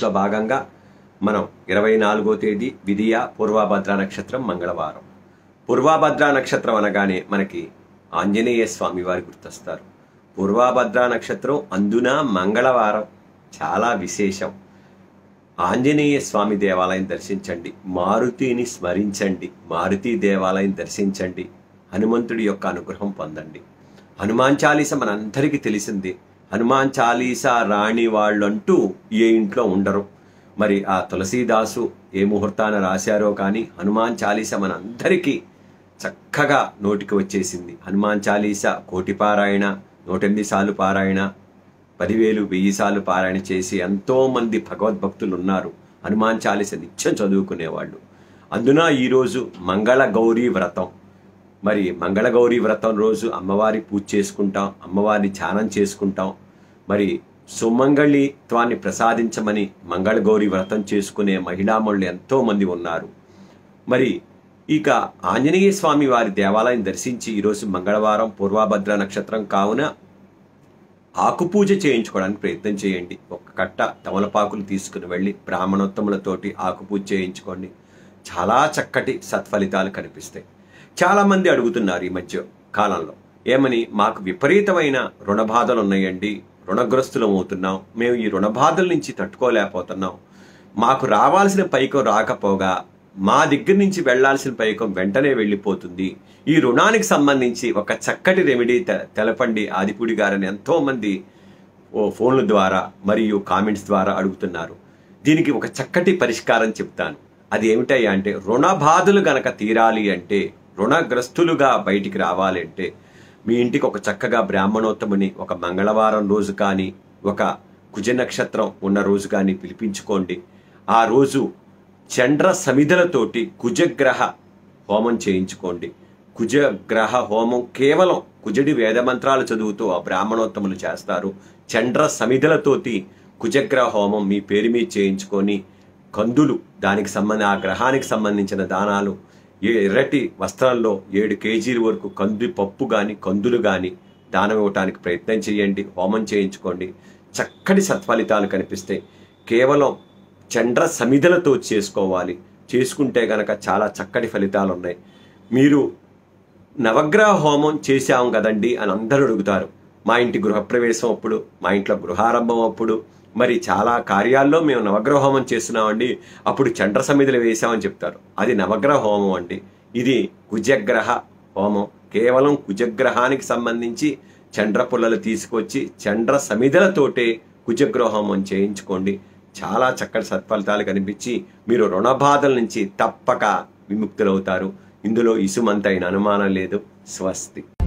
లో భాగంగా మనం ఇరవై నాలుగో తేదీ విధియ పూర్వభద్ర నక్షత్రం మంగళవారం పూర్వభద్ర నక్షత్రం అనగానే మనకి ఆంజనేయ స్వామి వారు గుర్తొస్తారు పూర్వభద్ర నక్షత్రం అందున మంగళవారం చాలా విశేషం ఆంజనేయ స్వామి దేవాలయం దర్శించండి మారుతిని స్మరించండి మారుతి దేవాలయం దర్శించండి హనుమంతుడి యొక్క అనుగ్రహం పొందండి హనుమాన్ చాలీస మనందరికీ తెలిసింది హనుమాన్ చాలీస రాణి వాళ్ళంటూ ఏ ఇంట్లో ఉండరు మరి ఆ తులసీదాసు ఏ ముహూర్తాన రాశారో కానీ హనుమాన్ చాలీస మనందరికీ చక్కగా నోటికి వచ్చేసింది హనుమాన్ చాలీస కోటి పారాయణ నూటెనిమిది సార్లు పారాయణ పదివేలు వెయ్యి సార్లు పారాయణ చేసి ఎంతో మంది భగవద్భక్తులు ఉన్నారు హనుమాన్ చాలీస నిత్యం చదువుకునేవాళ్ళు అందున ఈరోజు మంగళ గౌరీ వ్రతం మరి మంగళ గౌరీ వ్రతం రోజు అమ్మవారి పూజ చేసుకుంటాం అమ్మవారిని ధ్యానం చేసుకుంటాం మరి సుమంగళిత్వాన్ని ప్రసాదించమని మంగళ గౌరీ వ్రతం చేసుకునే మహిళామణులు ఎంతో మంది ఉన్నారు మరి ఇక ఆంజనేయ స్వామి వారి దేవాలయం దర్శించి ఈరోజు మంగళవారం పూర్వభద్ర నక్షత్రం కావున ఆకుపూజ చేయించుకోవడానికి ప్రయత్నం చేయండి ఒక కట్ట తమలపాకులు తీసుకుని వెళ్ళి బ్రాహ్మణోత్తములతోటి ఆకుపూజ చేయించుకోండి చాలా చక్కటి సత్ఫలితాలు కనిపిస్తాయి చాలామంది అడుగుతున్నారు ఈ మధ్య కాలంలో ఏమని మాకు విపరీతమైన రుణ బాధలు ఉన్నాయండి రుణగ్రస్తులం అవుతున్నాం మేము ఈ రుణ బాధల నుంచి తట్టుకోలేకపోతున్నాం మాకు రావాల్సిన పైకం రాకపోగా మా దగ్గర నుంచి వెళ్లాల్సిన పైకం వెంటనే వెళ్ళిపోతుంది ఈ రుణానికి సంబంధించి ఒక చక్కటి రెమెడీ తె- తెలపండి ఆదిపూడి గారని ఎంతో మంది ఓ ఫోన్ల ద్వారా మరియు కామెంట్స్ ద్వారా అడుగుతున్నారు దీనికి ఒక చక్కటి పరిష్కారం చెప్తాను అది ఏమిటయ్యా అంటే రుణ బాధలు గనక తీరాలి అంటే రుణగ్రస్తులుగా బయటికి రావాలి అంటే మీ ఇంటికి ఒక చక్కగా బ్రాహ్మణోత్తముని ఒక మంగళవారం రోజు కానీ ఒక కుజ నక్షత్రం ఉన్న రోజు కానీ పిలిపించుకోండి ఆ రోజు చండ్ర సమిధలతోటి కుజగ్రహ హోమం చేయించుకోండి కుజగ్రహ హోమం కేవలం కుజడి వేద మంత్రాలు చదువుతూ ఆ బ్రాహ్మణోత్తములు చేస్తారు చండ్ర సమిధలతోటి కుజగ్రహ హోమం మీ పేరు మీద చేయించుకొని కందులు దానికి సంబంధ ఆ గ్రహానికి సంబంధించిన దానాలు ఏ ఎర్రటి వస్త్రాల్లో ఏడు కేజీల వరకు కంది పప్పు కానీ కందులు కానీ దానం ఇవ్వటానికి ప్రయత్నం చేయండి హోమం చేయించుకోండి చక్కటి సత్ఫలితాలు కనిపిస్తాయి కేవలం చండ్ర సమిధలతో చేసుకోవాలి చేసుకుంటే గనక చాలా చక్కటి ఫలితాలు ఉన్నాయి మీరు నవగ్రహ హోమం చేశాం కదండి అని అందరూ అడుగుతారు మా ఇంటి గృహప్రవేశం అప్పుడు మా ఇంట్లో గృహారంభం అప్పుడు మరి చాలా కార్యాల్లో మేము నవగ్రహ హోమం చేస్తున్నామండి అప్పుడు చండ్ర సమిధులు వేశామని చెప్తారు అది నవగ్రహ హోమం అండి ఇది కుజగ్రహ హోమం కేవలం కుజగ్రహానికి సంబంధించి చండ్ర పుల్లలు తీసుకొచ్చి చండ్ర సమిధలతోటే కుజగ్రహ హోమం చేయించుకోండి చాలా చక్కటి సత్ఫలితాలు కనిపించి మీరు రుణ బాధల నుంచి తప్పక విముక్తులవుతారు ఇందులో ఇసుమంతైన అనుమానం లేదు స్వస్తి